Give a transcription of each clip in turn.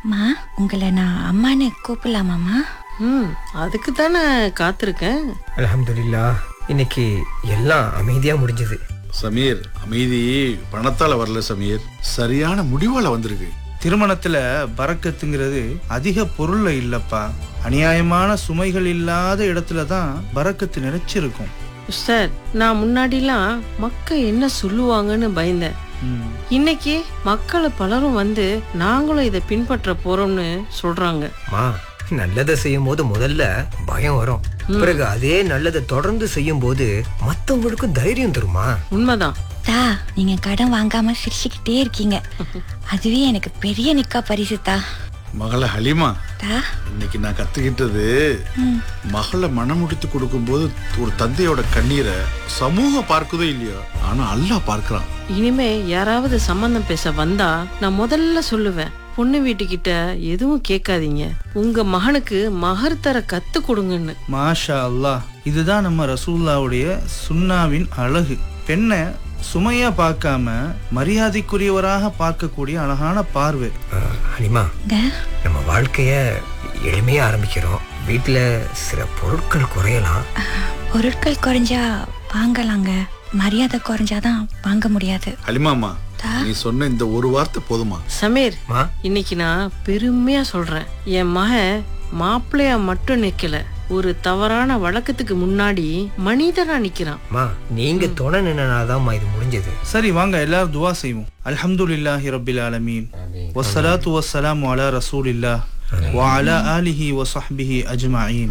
மா உங்களை நான் அம்மான்னு கூப்பிடலாமாம்மா ம் அதுக்கு தானே காத்திருக்கேன் அல்ஹம்துலில்லா இன்னைக்கு எல்லாம் அமைதியா முடிஞ்சது சமீர் அமைதி பணத்தால வரல சமீர் சரியான முடிவால வந்திருக்கு திருமணத்துல பறக்கத்துங்கிறது அதிக பொருள்ல இல்லப்பா அநியாயமான சுமைகள் இல்லாத இடத்துல தான் பறக்கத்து நிறைச்சிருக்கும் சார் நான் முன்னாடிலாம் மக்க என்ன சொல்லுவாங்கன்னு பயந்தேன் ம். இன்னைக்கு மக்கள் பலரும் வந்து நாங்களும் இதை பின்பற்ற போறோம்னு சொல்றாங்க மா நல்லதை செய்யும் போது முதல்ல பயம் வரும் பிறகு அதே நல்லதை தொடர்ந்து செய்யும் போது மத்தவங்களுக்கும் தைரியம் தருமா உண்மைதான் தா நீங்க கடன் வாங்காம சிரிச்சுக்கிட்டே இருக்கீங்க அதுவே எனக்கு பெரிய நிக்கா பரிசு தா மகள ஹலிமா தா இன்னைக்கு நான் கத்துக்கிட்டது மகளை மனமுடித்து கொடுக்கும்போது ஒரு தந்தையோட கண்ணீரை சமூகம் பார்க்குதோ இல்லையோ ஆனா அல்லாஹ் பார்க்கறான் இனிமே யாராவது சம்பந்தம் பேச வந்தா நான் முதல்ல சொல்லுவேன் பொண்ணு வீட்டுக்கிட்ட எதுவும் கேட்காதீங்க உங்க மகனுக்கு மகர் தர கத்து கொடுங்கன்னு மாஷா அல்லாஹ் இதுதான் நம்ம ரசூல்லாவுடைய சுன்னாவின் அழகு பெண்ணை சுமையா பார்க்காம மரியாதைக்குரியவராக பார்க்கக்கூடிய அழகான பார்வை அஹ், ஹலிமா இங்க நம்ம வாழ்க்கைய எளிமையா ஆரம்பிக்கிறோம் வீட்டுல சில பொருட்கள் குறையலாம் பொருட்கள் குறைஞ்சா வாங்கலாங்க மரியாதை குறைஞ்சாதான் வாங்க முடியாது ஹலிமாமா நீ சொன்ன இந்த ஒரு வார்த்தை போதுமா சமீர் மா இன்னைக்கு நான் பெருமையா சொல்றேன் என் மகன் மாப்பிள்ளையா மட்டும் நிக்கல ஒரு தவறான வழக்கத்துக்கு முன்னாடி மனிதனா நிக்கிறான் மா நீங்க துணை நின்னாதாம்மா இது முடிஞ்சது சரி வாங்க எல்லாரும் துவா செய்வோம் அல்ஹம்துலில்லாஹி ரப்பில் ஆலமீன் வஸ்ஸலாத்து வஸ்ஸலாமு அலா ரசூலில்லாஹ் وعلى آله وصحبه أجمعين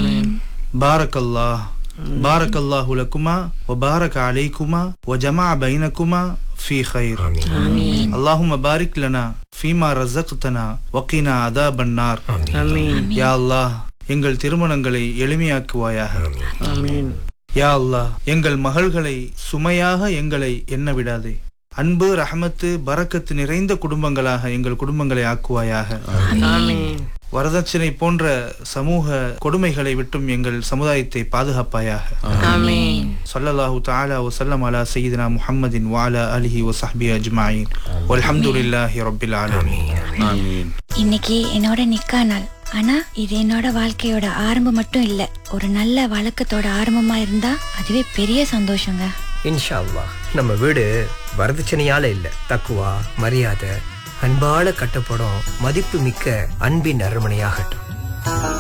بارك الله بارك الله لكما وبارك عليكما وجمع بينكما في خير اللهم بارك لنا فيما رزقتنا وقنا عذاب النار ஆமீன் யா அல்லாஹ் எங்கள் திருமணங்களை எளிமையாக்குவாயாக ஆமீன் யா அல்லாஹ் எங்கள் மகள்களை சுமையாக எங்களை எண்ண விடாதே அன்பு ரஹமத்து பரக்கத்து நிறைந்த குடும்பங்களாக எங்கள் குடும்பங்களை ஆக்குவாயாக ஆமீன் வரதட்சணை போன்ற சமூக கொடுமைகளை விட்டும் எங்கள் சமுதாயத்தை பாதுகாப்பாயாக ஆமீன் சொல்லல்லாஹு தஆலா வஸல்லம் அலா சய்யிதினா முஹம்மதின் வஅலா அலிஹி வஸஹ்பி அஜ்மஈன் வல்ஹம்துலில்லாஹி ரப்பில் ஆலமீன் ஆமீன் இன்னைக்கு என்னோட நிக்கா நாள் ஆனா இது என்னோட வாழ்க்கையோட ஆரம்பம் மட்டும் இல்ல ஒரு நல்ல வழக்கத்தோட ஆரம்பமா இருந்தா அதுவே பெரிய சந்தோஷங்க இன்ஷா அல்லாஹ் நம்ம வீடு வரதட்சணையால இல்ல தக்குவா மரியாதை அன்பால கட்டப்படும் மதிப்பு மிக்க அன்பின் அரண்மனையாகட்டும்